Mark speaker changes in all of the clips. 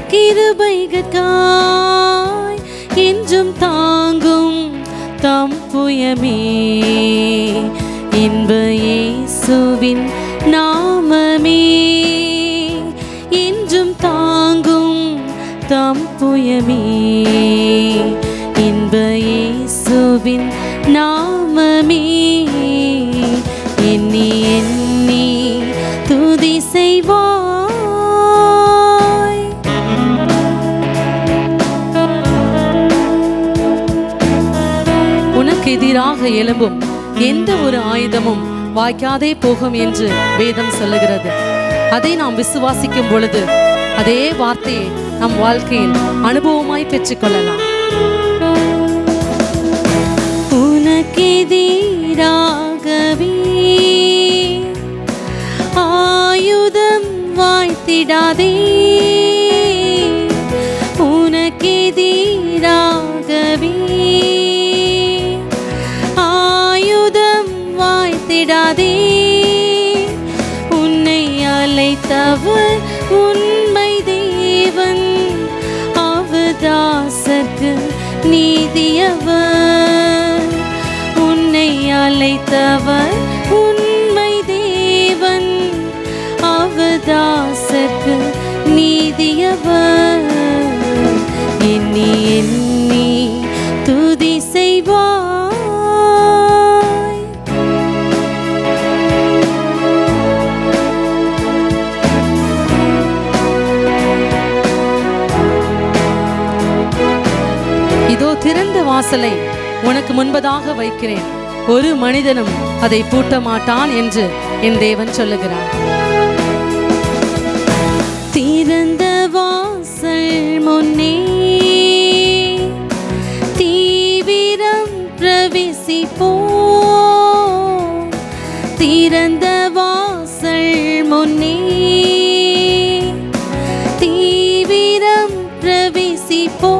Speaker 1: கிருபைகட்காய் என்றும் தாங்கும் தம் புயமே இன்ப இயேசுவின் நாமமே என்றும் தாங்கும் தம் புயமே இன்ப இயேசுவின் நாமமே எண்ணி எண்ணி துதி செய்வாய் உனக்கு எதிராக எழும்பும் எந்த ஒரு ஆயுதமும் வாய்க்காதே போகும் என்று வேதம் சொல்லுகிறது அதை நாம் விசுவாசிக்கும் பொழுது அதே வார்த்தையை நம் வாழ்க்கையில் அனுபவமாய் பெற்றுக்கொள்ளலாம் உனக்கெதிராகவே ஆயுதம் வாய்த்திடாதே உனக்கெதிராகவே ஆயுதம் வாய்த்திடாதே உன்னை அழைத்தவர் உண்மை தேவன் அவதாசர்க்கு நீதியவர் உன்னை அழைத்தவர் உண்மை தேவன் அவதாசர்க்கு நீதியவர் எண்ணி எண்ணி துதி செய்வாய் இதோ திறந்த வாசலை உனக்கு முன்பதாக வைக்கிறேன் ஒரு மனிதனும் அதை பூட்ட மாட்டான் என்று என் தேவன் சொல்லுகிறார் திறந்த வாசல் முன்னே தீவிரம் பிரவேசிப்போ திறந்த வாசல் முன்னே தீவிரம் பிரவேசிப்போ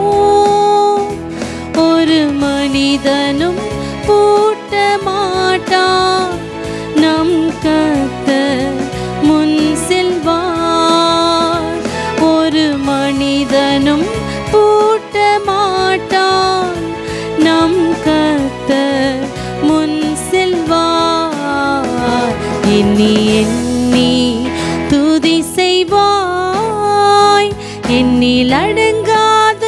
Speaker 1: ஒரு மனிதனும் பூட்ட மாட்டான் நம் கத்த முன் செல்வார் ஒரு மனிதனும் பூட்ட மாட்டான் நம் கத்த முன் செல்வார் எண்ணி எண்ணி துதி செய்வாய் எண்ணில் அடங்காத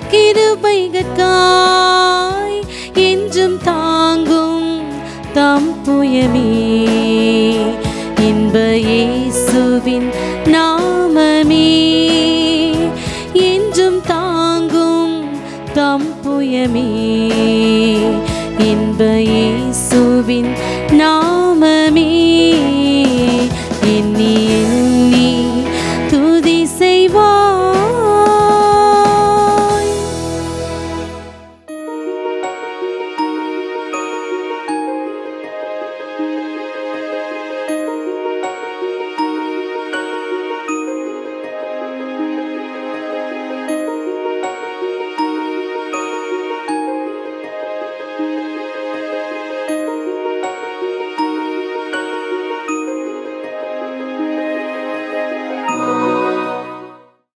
Speaker 1: கிருபைகட்காய் என்றும் தாங்கும் தம் புயமே இன்ப இயேசுவின் நாமமே என்றும் தாங்கும் தம் புயமே இன்ப